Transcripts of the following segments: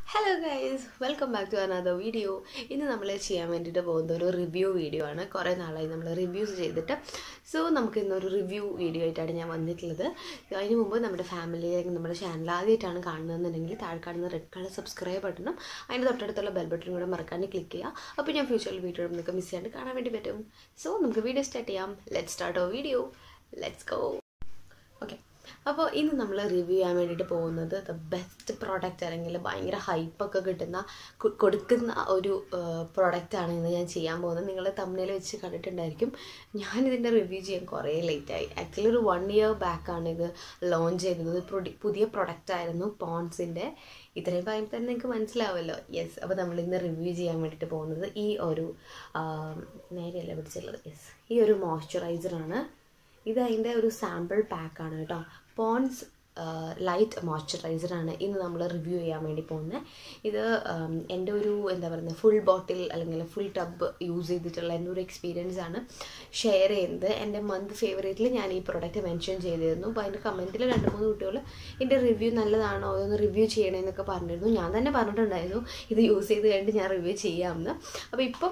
hello guys welcome back to another video ഇന്ന് നമ്മൾ ചെയ്യാൻ വേണ്ടിയിട്ട് പോകുന്ന ഒരു റിവ്യൂ വീഡിയോ ആണ് കുറേ നാളായി നമ്മൾ റിവ്യൂസ് ചെയ്തിട്ട് സോ നമുക്ക് ഇന്നൊരു റിവ്യൂ വീഡിയോ ആയിട്ടാണ് ഞാൻ വന്നിട്ടുള്ളത് അതിന് മുമ്പ് നമ്മുടെ ഫാമിലി നമ്മുടെ ചാനൽ ആദ്യമായിട്ടാണ് കാണുന്നതെന്നുണ്ടെങ്കിൽ താഴെ കാണുന്ന റെഡ് കളർ സബ്സ്ക്രൈബ് ബട്ടണും അതിൻ്റെ തൊട്ടടുത്തുള്ള ബെൽ ബട്ടണും കൂടെ മറക്കാണ്ട് ക്ലിക്ക് ചെയ്യുക അപ്പോൾ ഞാൻ ഫ്യൂച്ചറിൽ വീഡിയോ നിങ്ങൾക്ക് മിസ് ചെയ്യാണ്ട് കാണാൻ വേണ്ടി പറ്റും സോ നമുക്ക് വീഡിയോ സ്റ്റാർട്ട് ചെയ്യാം ലെറ്റ് സ്റ്റാർട്ട് ഓ വീഡിയോ ലെറ്റ്സ് ഗോ ഓക്കെ അപ്പോൾ ഇന്ന് നമ്മൾ റിവ്യൂ ചെയ്യാൻ വേണ്ടിയിട്ട് പോകുന്നത് ദ ബെസ്റ്റ് പ്രോഡക്റ്റ് അല്ലെങ്കിൽ ഭയങ്കര ഹൈപ്പൊക്കെ കിട്ടുന്ന കൊ- കൊടുക്കുന്ന ഒരു പ്രോഡക്റ്റാണ് ഇന്ന് ഞാൻ ചെയ്യാൻ പോകുന്നത് നിങ്ങൾ തമ്മിൽ വെച്ച് കണ്ടിട്ടുണ്ടായിരിക്കും ഞാനിതിൻ്റെ റിവ്യൂ ചെയ്യാൻ കുറേ ലേറ്റായി ആക്ച്വലി ഒരു വൺ ഇയർ ബാക്കാണ് ഇത് ലോഞ്ച് ചെയ്തത് ഒരു പ്രൊഡി- പുതിയ പ്രൊഡക്റ്റ് ആയിരുന്നു പോൺസിൻ്റെ ഇത്രയും പറയുമ്പോൾ തന്നെ നിങ്ങൾക്ക് മനസ്സിലാവുമല്ലോ യെസ് അപ്പോൾ നമ്മൾ ഇന്ന് റിവ്യൂ ചെയ്യാൻ വേണ്ടിയിട്ട് പോകുന്നത് ഈ ഒരു ആ, നേരെയല്ല പിടിച്ചുള്ളത് യെസ് ഈ ഒരു മോയ്സ്ചറൈസറാണ് ഇത് അതിൻ്റെ ഒരു സാമ്പിൾ പാക്കാണ് കേട്ടോ പോൺസ് ലൈറ്റ് മോയ്സ്ചറൈസർ ആണ് ഇന്ന് നമ്മൾ റിവ്യൂ ചെയ്യാൻ വേണ്ടി പോകുന്നത് ഇത് ഉം, എൻ്റെ ഒരു എന്താ പറയുന്നത് ഫുൾ ബോട്ടിൽ അല്ലെങ്കിൽ ഫുൾ ടബ് യൂസ് ചെയ്തിട്ടുള്ള എൻ്റെ ഒരു എക്സ്പീരിയൻസ് ആണ് ഷെയർ ചെയ്യുന്നത് എൻ്റെ മന്ത് ഫേവറേറ്റിൽ ഞാൻ ഈ പ്രൊഡക്റ്റ് മെൻഷൻ ചെയ്തിരുന്നു അപ്പോൾ അതിൻ്റെ കമൻറ്റിൽ രണ്ട് മൂന്ന് കുട്ടികൾ ഇതിൻ്റെ റിവ്യൂ നല്ലതാണോ അതൊന്ന് റിവ്യൂ ചെയ്യണമെന്നൊക്കെ പറഞ്ഞിരുന്നു ഞാൻ തന്നെ പറഞ്ഞിട്ടുണ്ടായിരുന്നു ഇത് യൂസ് ചെയ്ത് കഴിഞ്ഞിട്ട് ഞാൻ റിവ്യൂ ചെയ്യാമെന്ന് അപ്പോൾ ഇപ്പം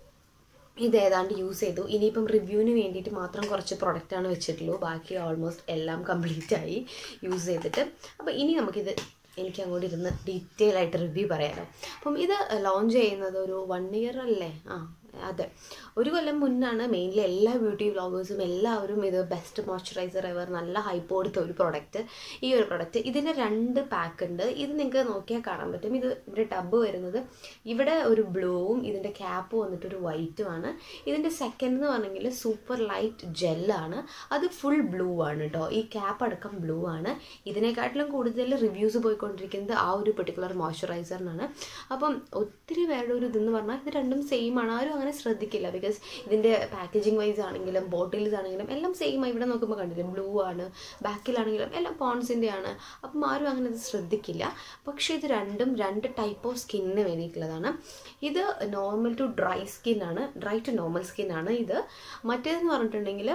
ഇത് ഏതാണ്ട് യൂസ് ചെയ്തു ഇനിയിപ്പം റിവ്യൂവിന് വേണ്ടിയിട്ട് മാത്രം കുറച്ച് പ്രൊഡക്റ്റാണ് വെച്ചിട്ടുള്ളൂ ബാക്കി ഓൾമോസ്റ്റ് എല്ലാം കംപ്ലീറ്റ് ആയി യൂസ് ചെയ്തിട്ട് അപ്പോൾ ഇനി നമുക്കിത് എനിക്ക് അങ്ങോട്ട് ഇരുന്ന് ഡീറ്റെയിൽ ആയിട്ട് റിവ്യൂ പറയാമല്ലോ അപ്പം ഇത് ലോഞ്ച് ചെയ്യുന്നത് ഒരു വൺ ഇയർ അല്ലേ ആ അതെ ഒരു കൊല്ലം മുന്നാണ് മെയിൻലി എല്ലാ ബ്യൂട്ടി വ്ളോഗേഴ്സും എല്ലാവരും ഇത് ബെസ്റ്റ് മോയ്സ്ചറൈസർ എവർ നല്ല ഹൈപ്പ് കൊടുത്ത ഒരു പ്രൊഡക്റ്റ് ഈ ഒരു പ്രൊഡക്റ്റ് ഇതിൻ്റെ രണ്ട് പാക്ക് ഉണ്ട് ഇത് നിങ്ങൾക്ക് നോക്കിയാൽ കാണാൻ പറ്റും ഇത് ഇവിടെ ടബ് വരുന്നത് ഇവിടെ ഒരു ബ്ലൂവും ഇതിൻ്റെ ക്യാപ്പ് വന്നിട്ട് ഒരു വൈറ്റുമാണ് ഇതിൻ്റെ സെക്കൻഡ് എന്ന് പറഞ്ഞെങ്കിൽ സൂപ്പർ ലൈറ്റ് ജെല്ലാണ് അത് ഫുൾ ബ്ലൂ ആണ് കേട്ടോ ഈ ക്യാപ്പ് അടക്കം ബ്ലൂ ആണ് ഇതിനെക്കാട്ടിലും കൂടുതൽ റിവ്യൂസ് പോയിക്കൊണ്ടിരിക്കുന്നത് ആ ഒരു പെർട്ടിക്കുലർ മോയ്സ്ചറൈസറിനാണ് അപ്പം ഒത്തിരി പേരുടെ ഒരു ഇതെന്ന് പറഞ്ഞാൽ ഇത് രണ്ടും സെയിം ആണ് ആരും അങ്ങനെ ശ്രദ്ധിക്കില്ല ബിക്കോസ് ഇതിൻ്റെ പാക്കേജിങ് വൈസ് ആണെങ്കിലും ബോട്ടിൽസ് ആണെങ്കിലും എല്ലാം സെയിം ഇവിടെ നോക്കുമ്പോൾ കണ്ടില്ലേ ബ്ലൂ ആണ് ബാക്കിലാണെങ്കിലും എല്ലാം പോൺസിൻ്റെ ആണ് അപ്പം ആരും അങ്ങനെ ഇത് ശ്രദ്ധിക്കില്ല പക്ഷേ ഇത് രണ്ടും രണ്ട് ടൈപ്പ് ഓഫ് സ്കിന്നിന് വേണ്ടിയിട്ടുള്ളതാണ് ഇത് നോർമൽ ടു ഡ്രൈ സ്കിൻ ആണ് ഡ്രൈ ടു നോർമൽ സ്കിൻ ആണ് ഇത് മറ്റേതെന്ന് പറഞ്ഞിട്ടുണ്ടെങ്കിൽ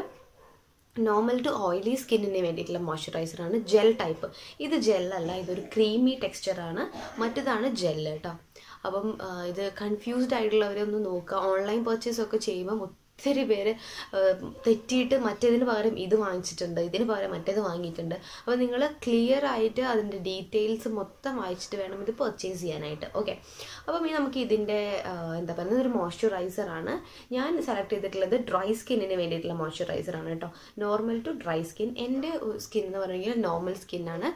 നോർമൽ ടു ഓയിലി സ്കിന്നിന് വേണ്ടിയിട്ടുള്ള മോയ്സ്ചറൈസറാണ് ജെൽ ടൈപ്പ് ഇത് ജെല്ലല്ല ഇതൊരു ക്രീമി ടെക്സ്ചറാണ് മറ്റേതാണ് ജെല്ല് കേട്ടോ അപ്പം ആ, ഇത് കൺഫ്യൂസ്ഡ് ആയിട്ടുള്ളവരൊന്ന് നോക്കുക ഓൺലൈൻ പർച്ചേസ് ഒക്കെ ചെയ്യുമ്പം ഒത്തിരി പേര് ആ, തെറ്റിയിട്ട് മറ്റേതിന് പകരം ഇത് വാങ്ങിച്ചിട്ടുണ്ട് ഇതിന് പകരം മറ്റേത് വാങ്ങിയിട്ടുണ്ട് അപ്പോൾ നിങ്ങൾ ക്ലിയർ ആയിട്ട് അതിൻ്റെ ഡീറ്റെയിൽസ് മൊത്തം വായിച്ചിട്ട് വേണം ഇത് പർച്ചേസ് ചെയ്യാനായിട്ട് ഓക്കെ അപ്പം ഇനി നമുക്ക് ഇതിൻ്റെ ആ, എന്താ പറയുന്നത് ഒരു മോയ്സ്ചറൈസർ ആണ് ഞാൻ സെലക്ട് ചെയ്തിട്ടുള്ളത് ഡ്രൈ സ്കിന്നിന് വേണ്ടിയിട്ടുള്ള മോയ്സ്ചറൈസർ ആണ് കേട്ടോ നോർമൽ ടു ഡ്രൈ സ്കിൻ എൻ്റെ സ്കിൻ എന്ന് പറയുന്നത് നോർമൽ സ്കിന്നാണ്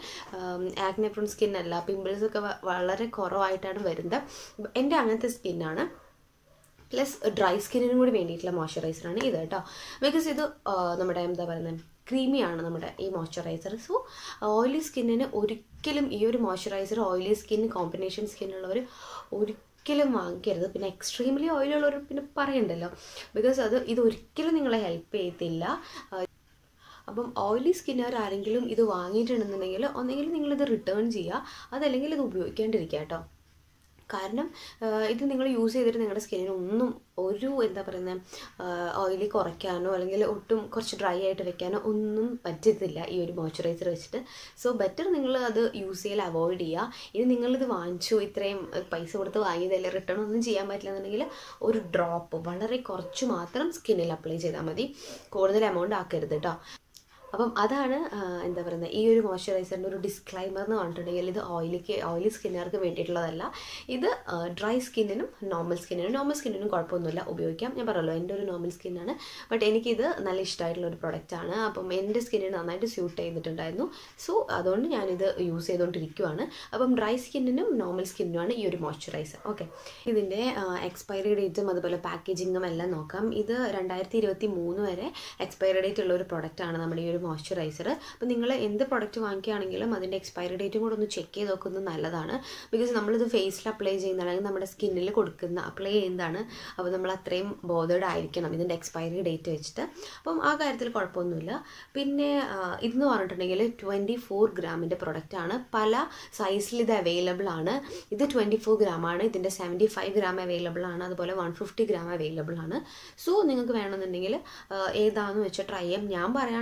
ആക്നെ പ്രോൺ സ്കിൻ അല്ല പിമ്പിൾസ് ഒക്കെ വ- വളരെ കുറവായിട്ടാണ് വരുന്നത് എൻ്റെ അങ്ങനത്തെ സ്കിന്നാണ് പ്ലസ് ഡ്രൈ സ്കിന്നിനും കൂടി വേണ്ടിയിട്ടുള്ള മോയ്സ്ചറൈസറാണ് ഇത് കേട്ടോ ബിക്കോസ് ഇത് ആ, നമ്മുടെ എന്താ പറയുന്നത് ക്രീമിയാണ് നമ്മുടെ ഈ മോയ്സ്ചറൈസർ സോ ഓയിലി സ്കിന്നിന് ഒരിക്കലും ഈ ഒരു മോയ്സ്ചറൈസർ ഓയിലി സ്കിൻ കോമ്പിനേഷൻ സ്കിന്നുള്ളവർ ഒരിക്കലും വാങ്ങിക്കരുത് പിന്നെ എക്സ്ട്രീംലി ഓയിലുള്ളവർ പിന്നെ പറയണ്ടല്ലോ ബിക്കോസ് അത് ഇത് ഒരിക്കലും നിങ്ങളെ ഹെൽപ്പ് ചെയ്യത്തില്ല ആ, അപ്പം ഓയിലി സ്കിന്നുകാർ ആരെങ്കിലും ഇത് വാങ്ങിയിട്ടുണ്ടെന്നുണ്ടെങ്കിൽ ഒന്നെങ്കിൽ നിങ്ങളിത് റിട്ടേൺ ചെയ്യുക അതല്ലെങ്കിൽ ഇത് ഉപയോഗിക്കാണ്ടിരിക്കുക കേട്ടോ കാരണം ആ, ഇത് നിങ്ങൾ യൂസ് ചെയ്തിട്ട് നിങ്ങളുടെ സ്കിന്നിന് ഒന്നും ഒരു എന്താ പറയുന്നത് ഓയിലി കുറയ്ക്കാനോ അല്ലെങ്കിൽ ഒട്ടും കുറച്ച് ഡ്രൈ ആയിട്ട് വെക്കാനോ ഒന്നും പറ്റത്തില്ല ഈ ഒരു മോയ്സ്ചറൈസർ വെച്ചിട്ട് സോ ബെറ്റർ നിങ്ങൾ അത് യൂസ് ചെയ്യൽ അവോയ്ഡ് ചെയ്യുക ഇനി നിങ്ങളിത് വാങ്ങിച്ചു ഇത്രയും ഏഹ്, പൈസ കൊടുത്ത് വാങ്ങിയതല്ലേ റിട്ടേൺ ഒന്നും ചെയ്യാൻ പറ്റില്ല എന്നുണ്ടെങ്കിൽ ഒരു ഡ്രോപ്പ് വളരെ കുറച്ച് മാത്രം സ്കിന്നിൽ അപ്ലൈ ചെയ്താൽ മതി കൂടുതൽ എമൗണ്ട് ആക്കരുത് കേട്ടോ അപ്പം അതാണ് ആ, എന്താ പറയുന്നത് ഈ ഒരു മോയ്സ്ചറൈസറിൻ്റെ ഒരു ഡിസ്ക്ലൈമർ എന്ന് പറഞ്ഞിട്ടുണ്ടെങ്കിൽ ഇത് ഓയിലിക്ക് ഓയിലി സ്കിന്നുകാർക്ക് വേണ്ടിയിട്ടുള്ളതല്ല ഇത് ഡ്രൈ സ്കിന്നിനും നോർമൽ സ്കിന്നിനും നോർമൽ സ്കിന്നിനും കുഴപ്പമൊന്നുമില്ല ഉപയോഗിക്കാം ഞാൻ പറഞ്ഞല്ലോ എൻ്റെ ഒരു നോർമൽ സ്കിന്നാണ് ബട്ട് എനിക്കിത് നല്ല ഇഷ്ടമായിട്ടുള്ള ഒരു പ്രൊഡക്റ്റാണ് അപ്പം എൻ്റെ സ്കിന്നിന് നന്നായിട്ട് സ്യൂട്ട് ചെയ്തിട്ടുണ്ടായിരുന്നു സോ അതുകൊണ്ട് ഞാനിത് യൂസ് ചെയ്തുകൊണ്ടിരിക്കുവാണ് അപ്പം ഡ്രൈ സ്കിന്നിനും നോർമൽ സ്കിന്നിനുമാണ് ഈ ഒരു മോയ്സ്ചറൈസർ ഓക്കെ ഇതിൻ്റെ എക്സ്പയറി ഡേറ്റും അതുപോലെ പാക്കേജിങ്ങും എല്ലാം നോക്കാം ഇത് രണ്ടായിരത്തി ഇരുപത്തി മൂന്ന് വരെ എക്സ്പയറി ഡേറ്റ് ഉള്ള ഒരു പ്രൊഡക്റ്റാണ് നമ്മുടെ ഈ ഒരു മോയ്സ്ചറൈസർ അപ്പോൾ നിങ്ങൾ എന്ത് പ്രൊഡക്റ്റ് വാങ്ങിക്കുകയാണെങ്കിലും അതിൻ്റെ എക്സ്പയറി ഡേറ്റും കൂടെ ഒന്ന് ചെക്ക് ചെയ്ത് നോക്കുന്നത് നല്ലതാണ് ബിക്കോസ് നമ്മളിത് ഫേസിൽ അപ്ലൈ ചെയ്യുന്നതാണെങ്കിൽ നമ്മുടെ സ്കിന്നിൽ കൊടുക്കുന്ന അപ്ലൈ ചെയ്യുന്നതാണ് അപ്പോൾ നമ്മൾ അത്രയും ബോധേഡ് ആയിരിക്കണം ഇതിൻ്റെ എക്സ്പയറി ഡേറ്റ് വെച്ചിട്ട് അപ്പം ആ കാര്യത്തിൽ കുഴപ്പമൊന്നുമില്ല പിന്നെ ആ, ഇതെന്ന് പറഞ്ഞിട്ടുണ്ടെങ്കിൽ ട്വൻറ്റി ഫോർ ഗ്രാമിൻ്റെ പ്രൊഡക്റ്റാണ് പല സൈസിൽ ഇത് അവൈലബിൾ ആണ് ഇത് ട്വൻറ്റി ഫോർ ഗ്രാം ആണ് ഇതിൻ്റെ സെവൻറ്റി ഫൈവ് ഗ്രാം അവൈലബിൾ ആണ് അതുപോലെ വൺ ഫിഫ്റ്റി ഗ്രാം അവൈലബിൾ ആണ് സോ നിങ്ങൾക്ക് വേണമെന്നുണ്ടെങ്കിൽ ആ, ഏതാണെന്ന് വെച്ചാൽ ട്രൈ ചെയ്യാം ഞാൻ പറയുകയാണെങ്കിൽ ഒന്നുകിൽ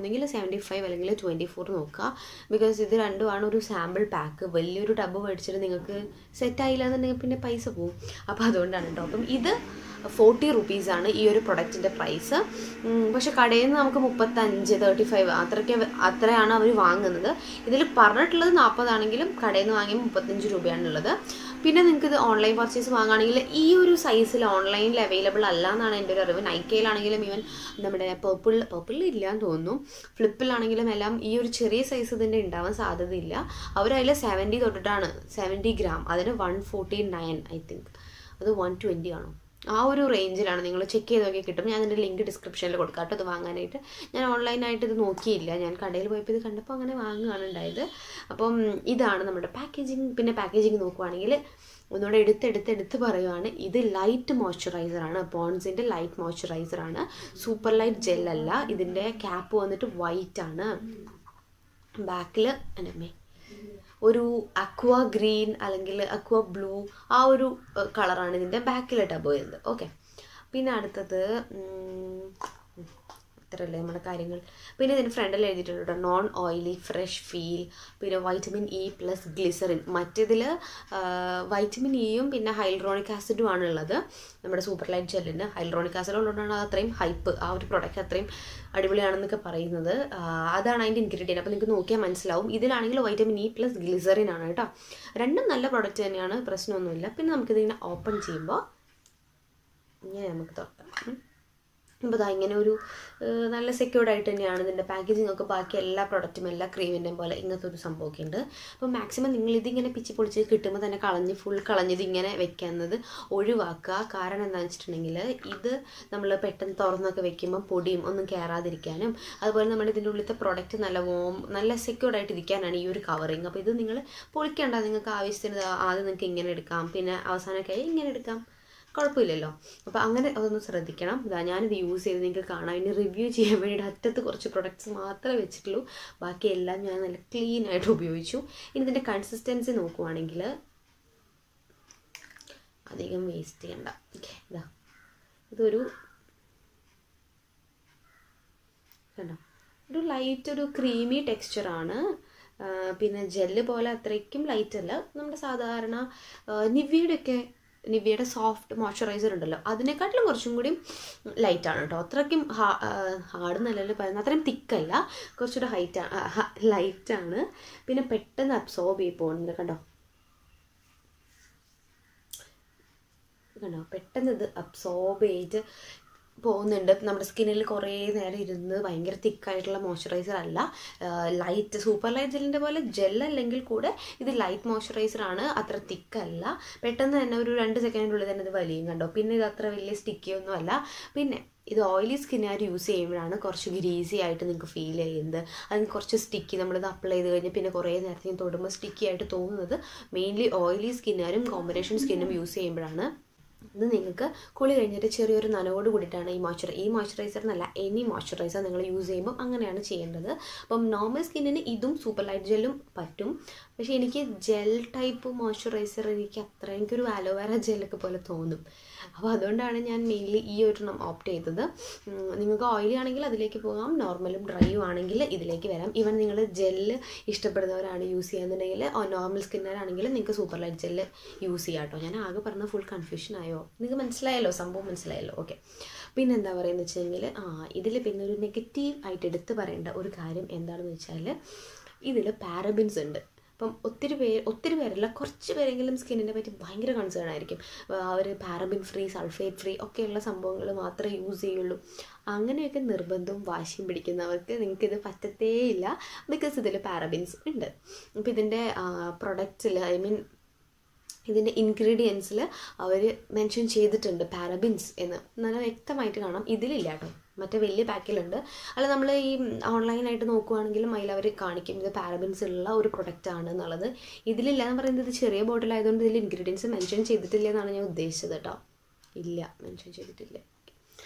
ഒന്നെങ്കിൽ സെവൻറ്റി ഫൈവ് അല്ലെങ്കിൽ ട്വൻറ്റി ഫോർ നോക്കുക ബിക്കോസ് ഇത് രണ്ടുമാണ് ഒരു സാമ്പിൾ പാക്ക് വലിയൊരു ടബ് മേടിച്ചിട്ട് നിങ്ങൾക്ക് സെറ്റ് ആയില്ല എന്നുണ്ടെങ്കിൽ പിന്നെ പൈസ പോവും അപ്പോൾ അതുകൊണ്ടാണ് കേട്ടോ അപ്പം ഇത് ഫോർട്ടി റുപ്പീസാണ് ഈ ഒരു പ്രൊഡക്റ്റിൻ്റെ പ്രൈസ് പക്ഷേ കടയിൽ നിന്ന് നമുക്ക് മുപ്പത്തഞ്ച് തേർട്ടി ഫൈവ് അത്രയ്ക്ക് അത്രയാണ് അവർ വാങ്ങുന്നത് ഇതിൽ പറഞ്ഞിട്ടുള്ളത് നാൽപ്പതാണെങ്കിലും കടയിൽ നിന്ന് വാങ്ങിയ മുപ്പത്തഞ്ച് രൂപയാണുള്ളത് പിന്നെ നിങ്ങൾക്ക് ഇത് ഓൺലൈൻ പർച്ചേസ് വാങ്ങുകയാണെങ്കിൽ ഈ ഒരു സൈസിൽ ഓൺലൈനിൽ അവൈലബിൾ അല്ല എന്നാണ് എൻ്റെ ഒരു അറിവ് നൈക്കയിലാണെങ്കിലും ഈവൻ നമ്മുടെ പേർപ്പിൾ പേർപ്പിളിൽ ഇല്ലാന്ന് തോന്നുന്നു ഫ്ലിപ്പിലാണെങ്കിലും എല്ലാം ഈ ഒരു ചെറിയ സൈസ് ഇതിൻ്റെ ഉണ്ടാവാൻ സാധ്യതയില്ല അവരതിൽ സെവൻറ്റി തൊട്ടിട്ടാണ് സെവൻറ്റി ഗ്രാം അതിന് one forty nine I think അത് വൺ ട്വൻറ്റി ആണോ ആ ഒരു റേഞ്ചിലാണ് നിങ്ങൾ ചെക്ക് ചെയ്തൊക്കെ കിട്ടും ഞാൻ അതിൻ്റെ ലിങ്ക് ഡിസ്ക്രിപ്ഷനിൽ കൊടുക്കാം കേട്ടോ ഇത് വാങ്ങാനായിട്ട് ഞാൻ ഓൺലൈനായിട്ട് ഇത് നോക്കിയില്ല ഞാൻ കടയിൽ പോയപ്പോൾ ഇത് കണ്ടപ്പോൾ അങ്ങനെ വാങ്ങുകയാണ് ഉണ്ടായത് അപ്പം ഇതാണ് നമ്മുടെ പാക്കേജിങ് പിന്നെ പാക്കേജിങ് നോക്കുവാണെങ്കിൽ ഒന്നുകൂടെ എടുത്തെടുത്ത് എടുത്ത് പറയുവാണ് ഇത് ലൈറ്റ് മോയ്സ്ചറൈസർ ആണ് പോൺസിൻ്റെ ലൈറ്റ് മോയ്സ്ചറൈസർ ആണ് സൂപ്പർ ലൈറ്റ് ജെൽ അല്ല ഇതിൻ്റെ ക്യാപ്പ് വന്നിട്ട് വൈറ്റ് ആണ് ബാക്കിൽ എൻ്റെ ഒരു അക്വ ഗ്രീൻ അല്ലെങ്കിൽ അക്വ ബ്ലൂ ആ ഒരു കളറാണ് ഇതിൻ്റെ ബാക്കിലെ ടബ് വരുന്നത് ഓക്കെ പിന്നെ അടുത്തത് ഇത്രയല്ലേ നമ്മുടെ കാര്യങ്ങൾ പിന്നെ ഇതിന് ഫ്രണ്ടിൽ എഴുതിയിട്ടുണ്ട് കേട്ടോ നോൺ ഓയിലി ഫ്രഷ് ഫീൽ പിന്നെ വൈറ്റമിൻ ഇ പ്ലസ് ഗ്ലിസറിൻ മറ്റേതിൽ വൈറ്റമിൻ ഇയും പിന്നെ ഹൈൽറോണിക് ആസിഡും ആണ് ഉള്ളത് നമ്മുടെ സൂപ്പർ ലൈറ്റ് ജെല്ലിന് ഹൈൽറോണിക് ആസിഡ് ഉള്ളതുകൊണ്ടാണ് അത് അത്രയും ഹൈപ്പ് ആ ഒരു പ്രൊഡക്റ്റ് അത്രയും അടിപൊളിയാണെന്നൊക്കെ പറയുന്നത് അതാണ് അതിൻ്റെ ഇൻഗ്രീഡിയൻറ്റ് അപ്പോൾ നിങ്ങൾക്ക് നോക്കിയാൽ മനസ്സിലാവും ഇതിലാണെങ്കിൽ വൈറ്റമിൻ ഇ പ്ലസ് ഗ്ലിസറിൻ ആണ് കേട്ടോ രണ്ടും നല്ല പ്രൊഡക്റ്റ് തന്നെയാണ് പ്രശ്നമൊന്നുമില്ല പിന്നെ നമുക്കിതിങ്ങനെ ഓപ്പൺ ചെയ്യുമ്പോൾ ഇങ്ങനെ നമുക്ക് തുറക്കാം അപ്പോൾ ഇതാ ഇങ്ങനെ ഒരു നല്ല സെക്യൂർഡ് ആയിട്ട് തന്നെയാണ് ഇതിൻ്റെ പാക്കേജിംഗ് ഒക്കെ ബാക്കി എല്ലാ പ്രൊഡക്റ്റും എല്ലാ ക്രീമിൻ്റെയും പോലെ ഇങ്ങനത്തെ ഒരു സംഭവമൊക്കെ ഉണ്ട് അപ്പോൾ മാക്സിമം നിങ്ങൾ ഇതിങ്ങനെ പിച്ചി പൊളിച്ച് കിട്ടുമ്പോൾ തന്നെ കളഞ്ഞ് ഫുൾ കളഞ്ഞത് ഇങ്ങനെ വെക്കുന്നത് ഒഴിവാക്കുക കാരണം എന്താണെന്ന് വെച്ചിട്ടുണ്ടെങ്കിൽ ഇത് നമ്മൾ പെട്ടെന്ന് തുറന്നൊക്കെ വെക്കുമ്പോൾ പൊടിയും ഒന്നും കയറാതിരിക്കാനും അതുപോലെ നമ്മുടെ ഇതിൻ്റെ ഉള്ളിലത്തെ പ്രൊഡക്റ്റ് നല്ല വോം നല്ല സെക്യൂർഡ് ആയിട്ട് ഇരിക്കാനാണ് ഈ ഒരു കവറിങ് അപ്പോൾ ഇത് നിങ്ങൾ പൊളിക്കേണ്ട നിങ്ങൾക്ക് ആവശ്യത്തിന് ആദ്യം നിങ്ങൾക്ക് ഇങ്ങനെ എടുക്കാം പിന്നെ അവസാനമൊക്കെ ഇങ്ങനെ എടുക്കാം കുഴപ്പമില്ലല്ലോ അപ്പോൾ അങ്ങനെ അതൊന്ന് ശ്രദ്ധിക്കണം ഇതാ ഞാനിത് യൂസ് ചെയ്ത് നിങ്ങൾക്ക് കാണാം ഇനി റിവ്യൂ ചെയ്യാൻ വേണ്ടിയിട്ട് അറ്റത്ത് കുറച്ച് പ്രൊഡക്ട്സ് മാത്രമേ വെച്ചിട്ടുള്ളൂ ബാക്കി എല്ലാം ഞാൻ നല്ല ക്ലീൻ ആയിട്ട് ഉപയോഗിച്ചു ഇനി ഇതിൻ്റെ കൺസിസ്റ്റൻസി നോക്കുവാണെങ്കിൽ അധികം വേസ്റ്റ് ചെയ്യണ്ട ഓക്കെ ഇതാ ഇതൊരു കണ്ടോ ഒരു ലൈറ്റ് ഒരു ക്രീമി ടെക്സ്ചറാണ് പിന്നെ ജെല്ല് പോലെ അത്രയ്ക്കും ലൈറ്റ് അല്ല നമ്മുടെ സാധാരണ നിവ്യയുടെയൊക്കെ നിവ്യയുടെ സോഫ്റ്റ് മോയ്സ്ചറൈസർ ഉണ്ടല്ലോ അതിനെക്കാട്ടിലും കുറച്ചും കൂടി ലൈറ്റാണ് കേട്ടോ അത്രയ്ക്കും ഹാർഡ് നല്ലല്ലോ പറയുന്നത് അത്രയും തിക്കല്ല കുറച്ചുകൂടെ ഹൈറ്റ് ലൈറ്റാണ് പിന്നെ പെട്ടെന്ന് അബ്സോർബ് ചെയ്ത് പോകുന്നുണ്ട് കണ്ടോ കണ്ടോ പെട്ടെന്ന് ഇത് അബ്സോർബ് ചെയ്ത് പോകുന്നുണ്ട് നമ്മുടെ സ്കിന്നിൽ കുറേ നേരം ഇരുന്ന് ഭയങ്കര തിക്കായിട്ടുള്ള മോയ്സ്ചറൈസർ അല്ല ലൈറ്റ് സൂപ്പർ ലൈറ്റ് ജെല്ലിൻ്റെ പോലെ ജെൽ അല്ലെങ്കിൽ കൂടെ ഇത് ലൈറ്റ് മോയ്സ്ചറൈസർ ആണ് അത്ര തിക്കല്ല പെട്ടെന്ന് തന്നെ ഒരു രണ്ട് സെക്കൻഡിനുള്ളിൽ തന്നെ ഇത് വലിയും കണ്ടോ പിന്നെ ഇത് അത്ര വലിയ സ്റ്റിക്കിയൊന്നും അല്ല പിന്നെ ഇത് ഓയിലി സ്കിന്നുകാർ യൂസ് ചെയ്യുമ്പോഴാണ് കുറച്ച് ഗ്രീസി ആയിട്ട് നിങ്ങൾക്ക് ഫീൽ ചെയ്യുന്നത് അതിന് കുറച്ച് സ്റ്റിക്കി നമ്മളിത് അപ്ലൈ ചെയ്ത് കഴിഞ്ഞ് പിന്നെ കുറേ നേരത്തേക്ക് തൊടുമ്പോൾ സ്റ്റിക്കി ആയിട്ട് തോന്നുന്നത് മെയിൻലി ഓയിലി സ്കിന്നുകാരും കോമ്പിനേഷൻ സ്കിന്നും യൂസ് ചെയ്യുമ്പോഴാണ് ഇത് നിങ്ങൾക്ക് കുളി കഴിഞ്ഞിട്ട് ചെറിയൊരു നനവോട് കൂടിയിട്ടാണ് ഈ മോയ്സ്ചർ ഈ മോയ്സ്ചറൈസർ എന്നല്ല എനി മോയ്സ്ചറൈസർ നിങ്ങൾ യൂസ് ചെയ്യുമ്പോൾ അങ്ങനെയാണ് ചെയ്യേണ്ടത് അപ്പം നോർമൽ സ്കിന്നിന് ഇതും സൂപ്പർ ലൈറ്റ് ജെല്ലും പറ്റും പക്ഷേ എനിക്ക് ജെൽ ടൈപ്പ് മോയ്സ്ചറൈസർ എനിക്ക് അത്ര എനിക്കൊരു അലോവേറ ജെല്ലൊക്കെ പോലെ തോന്നും അപ്പോൾ അതുകൊണ്ടാണ് ഞാൻ മെയിൻലി ഈ ഒരെണ്ണം ഓപ്റ്റ് ചെയ്തത് നിങ്ങൾക്ക് ഓയിലി ആണെങ്കിൽ അതിലേക്ക് പോകാം നോർമലും ഡ്രൈയും ആണെങ്കിൽ ഇതിലേക്ക് വരാം ഈവൻ നിങ്ങൾ ജെല്ല് ഇഷ്ടപ്പെടുന്നവരാണ് യൂസ് ചെയ്യുന്നുണ്ടെങ്കിൽ നോർമൽ സ്കിന്നറാണെങ്കിൽ നിങ്ങൾക്ക് സൂപ്പർ ലൈറ്റ് ജെല്ല് യൂസ് ചെയ്യാം കേട്ടോ ഞാൻ ആകെ പറഞ്ഞ ഫുൾ കൺഫ്യൂഷൻ ആയോ നിങ്ങൾക്ക് മനസ്സിലായല്ലോ സംഭവം മനസ്സിലായല്ലോ ഓക്കെ പിന്നെ എന്താ പറയുന്നത് വെച്ചെങ്കിൽ ആ ഇതിൽ പിന്നെ ഒരു നെഗറ്റീവ് ആയിട്ട് എടുത്ത് പറയേണ്ട ഒരു കാര്യം എന്താണെന്ന് വെച്ചാൽ ഇതിൽ പാരബിൻസ് ഉണ്ട് അപ്പം ഒത്തിരി പേര് ഒത്തിരി പേരല്ല കുറച്ച് പേരെങ്കിലും സ്കിന്നിനെ പറ്റി ഭയങ്കര കൺസേൺ ആയിരിക്കും അവർ പാരബിൻ ഫ്രീ സൾഫേറ്റ് ഫ്രീ ഒക്കെയുള്ള സംഭവങ്ങൾ മാത്രമേ യൂസ് ചെയ്യുള്ളൂ അങ്ങനെയൊക്കെ നിർബന്ധവും വാശിയും പിടിക്കുന്നവർക്ക് നിങ്ങൾക്ക് ഇത് പറ്റത്തേയില്ല ബിക്കോസ് ഇതിൽ പാരബിൻസ് ഉണ്ട് അപ്പോൾ ഇതിൻ്റെ പ്രൊഡക്ട്സിൽ ഐ മീൻ ഇതിൻ്റെ ഇൻഗ്രീഡിയൻസിൽ അവർ മെൻഷൻ ചെയ്തിട്ടുണ്ട് പാരബിൻസ് എന്ന് നല്ല വ്യക്തമായിട്ട് കാണാം ഇതിലില്ല കേട്ടോ മറ്റേ വലിയ പാക്കിലുണ്ട് അല്ല നമ്മൾ ഈ ഓൺലൈനായിട്ട് നോക്കുവാണെങ്കിലും അതിൽ അവർ കാണിക്കും ഇത് പാരബിൻസ് ഉള്ള ഒരു പ്രൊഡക്റ്റ് ആണ് എന്നുള്ളത് ഇതിലില്ല എന്ന് പറയുന്നത് ഇത് ചെറിയ ബോട്ടിലായതുകൊണ്ട് ഇതിൽ ഇൻഗ്രീഡിയൻസ് മെൻഷൻ ചെയ്തിട്ടില്ല എന്നാണ് ഞാൻ ഉദ്ദേശിച്ചത് കേട്ടോ ഇല്ല മെൻഷൻ ചെയ്തിട്ടില്ല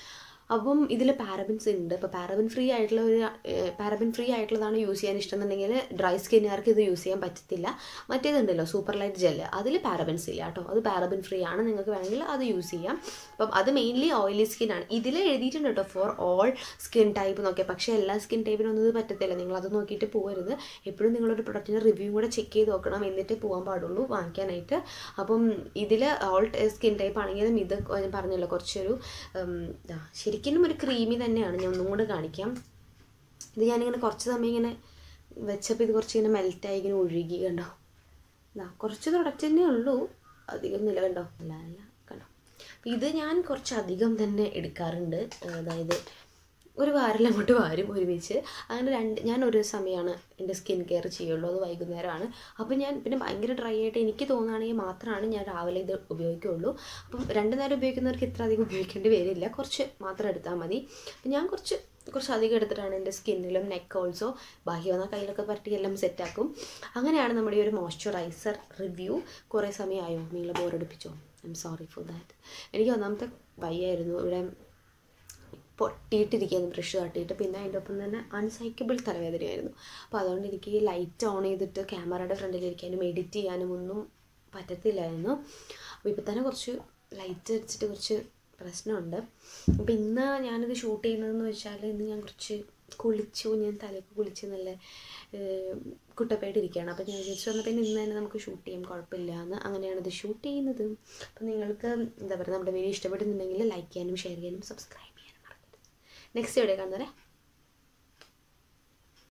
അപ്പം ഇതിൽ പാരബിൻസ് ഉണ്ട് ഇപ്പോൾ പാരബിൻ ഫ്രീ ആയിട്ടുള്ള ഒരു പാരബിൻ ഫ്രീ ആയിട്ടുള്ളതാണ് യൂസ് ചെയ്യാൻ ഇഷ്ടമെന്നുണ്ടെങ്കിൽ ഡ്രൈ സ്കിന്നുകാർക്ക് ഇത് യൂസ് ചെയ്യാൻ പറ്റത്തില്ല മറ്റേതുണ്ടല്ലോ സൂപ്പർ ലൈറ്റ് ജെല്ല് അതിൽ പാരബിൻസ് ഇല്ല കേട്ടോ അത് പാരബിൻ ഫ്രീ ആണ് നിങ്ങൾക്ക് വേണമെങ്കിൽ അത് യൂസ് ചെയ്യാം അപ്പം അത് മെയിൻലി ഓയിലി സ്കിൻ ആണ് ഇതിൽ എഴുതിയിട്ടുണ്ട് കേട്ടോ ഫോർ ഓൾ സ്കിൻ ടൈപ്പ് എന്നൊക്കെ പക്ഷേ എല്ലാ സ്കിൻ ടൈപ്പിനൊന്നും ഇത് പറ്റത്തില്ല നിങ്ങൾ അത് നോക്കിയിട്ട് പോകരുത് എപ്പോഴും നിങ്ങളൊരു പ്രൊഡക്റ്റിൻ്റെ റിവ്യൂ കൂടെ ചെക്ക് ചെയ്ത് നോക്കണം എന്നിട്ട് പോകാൻ പാടുള്ളൂ വാങ്ങിക്കാനായിട്ട് അപ്പം ഇതിൽ ഓൾ സ്കിൻ ടൈപ്പ് ആണെങ്കിലും ഇത് ഞാൻ പറഞ്ഞല്ലോ കുറച്ചൊരു ഉം, ഇതാ ശരിക്കും ഒരു ക്രീമി തന്നെയാണ് ഞാൻ ഒന്നും കൂടെ കാണിക്കാം ഇത് ഞാനിങ്ങനെ കുറച്ച് സമയം ഇങ്ങനെ വെച്ചപ്പോൾ ഇത് കുറച്ച് ഇങ്ങനെ മെൽറ്റായി ഇങ്ങനെ ഒഴുകി കണ്ടോ ഇതാ കുറച്ച് പ്രൊഡക്റ്റ് തന്നെ ഉള്ളൂ അധികം നില കണ്ടോ അല്ല അല്ല കണ്ടോ അപ്പോൾ ഇത് ഞാൻ കുറച്ചധികം തന്നെ എടുക്കാറുണ്ട് അതായത് ഒരു വാരിൽ അങ്ങോട്ട് വാരും ഒരുമിച്ച് അങ്ങനെ രണ്ട് ഞാൻ ഒരു സമയമാണ് എൻ്റെ സ്കിൻ കെയർ ചെയ്യുള്ളൂ അത് വൈകുന്നേരമാണ് അപ്പോൾ ഞാൻ പിന്നെ ഭയങ്കര ഡ്രൈ ആയിട്ട് എനിക്ക് തോന്നുകയാണെങ്കിൽ മാത്രമാണ് ഞാൻ രാവിലെ ഇത് ഉപയോഗിക്കുകയുള്ളൂ അപ്പം രണ്ട് നേരം ഉപയോഗിക്കുന്നവർക്ക് ഇത്ര അധികം ഉപയോഗിക്കേണ്ടി വരില്ല കുറച്ച് മാത്രം എടുത്താൽ മതി അപ്പം ഞാൻ കുറച്ച് കുറച്ച് അധികം എടുത്തിട്ടാണ് എൻ്റെ സ്കിന്നിലും നെക്ക് ഓൾസോ ബാക്കി വന്ന കയ്യിലൊക്കെ പരട്ടി എല്ലാം സെറ്റാക്കും അങ്ങനെയാണ് നമ്മുടെ ഈ ഒരു മോയ്സ്ചറൈസർ റിവ്യൂ കുറേ സമയമായോ നിങ്ങളെ ബോറടിപ്പിച്ചോ I'm sorry for that എനിക്ക് ഒന്നാമത്തെ വയ്യായിരുന്നു ഇവിടെ പൊട്ടിയിട്ടിരിക്കുകയാണ് ബ്രഷ് തട്ടിയിട്ട് പിന്നെ അതിൻ്റെ ഒപ്പം തന്നെ അൺസൈക്കബിൾ തലവേദനയായിരുന്നു അപ്പോൾ അതുകൊണ്ട് എനിക്ക് ഈ ലൈറ്റ് ഓൺ ചെയ്തിട്ട് ക്യാമറയുടെ ഫ്രണ്ടിലിരിക്കാനും എഡിറ്റ് ചെയ്യാനും ഒന്നും പറ്റത്തില്ലായിരുന്നു അപ്പോൾ ഇപ്പോൾ തന്നെ കുറച്ച് ലൈറ്റ് അടിച്ചിട്ട് കുറച്ച് പ്രശ്നമുണ്ട് അപ്പോൾ ഇന്ന് ഞാനിത് ഷൂട്ട് ചെയ്യുന്നതെന്ന് വെച്ചാൽ ഇന്ന് ഞാൻ കുറച്ച് കുളിച്ചു ഞാൻ തലയൊക്കെ കുളിച്ച് നല്ല കുട്ടപ്പായിട്ടിരിക്കുകയാണ് അപ്പോൾ ഞാൻ വിചാരിച്ചു വന്നപ്പോൾ പിന്നെ ഇന്ന് തന്നെ നമുക്ക് ഷൂട്ട് ചെയ്യാം കുഴപ്പമില്ല എന്ന് അങ്ങനെയാണ് ഇത് ഷൂട്ട് ചെയ്യുന്നത് അപ്പോൾ നിങ്ങൾക്ക് എന്താ പറയുക നമ്മുടെ വീഡിയോ ഇഷ്ടപ്പെടുന്നുണ്ടെങ്കിൽ ലൈക്ക് ചെയ്യാനും ഷെയർ ചെയ്യാനും സബ്സ്ക്രൈബ് ചെയ്യാനും മറക്കരുത് നെക്സ്റ്റ് വീഡിയോ കാണുന്നവരെ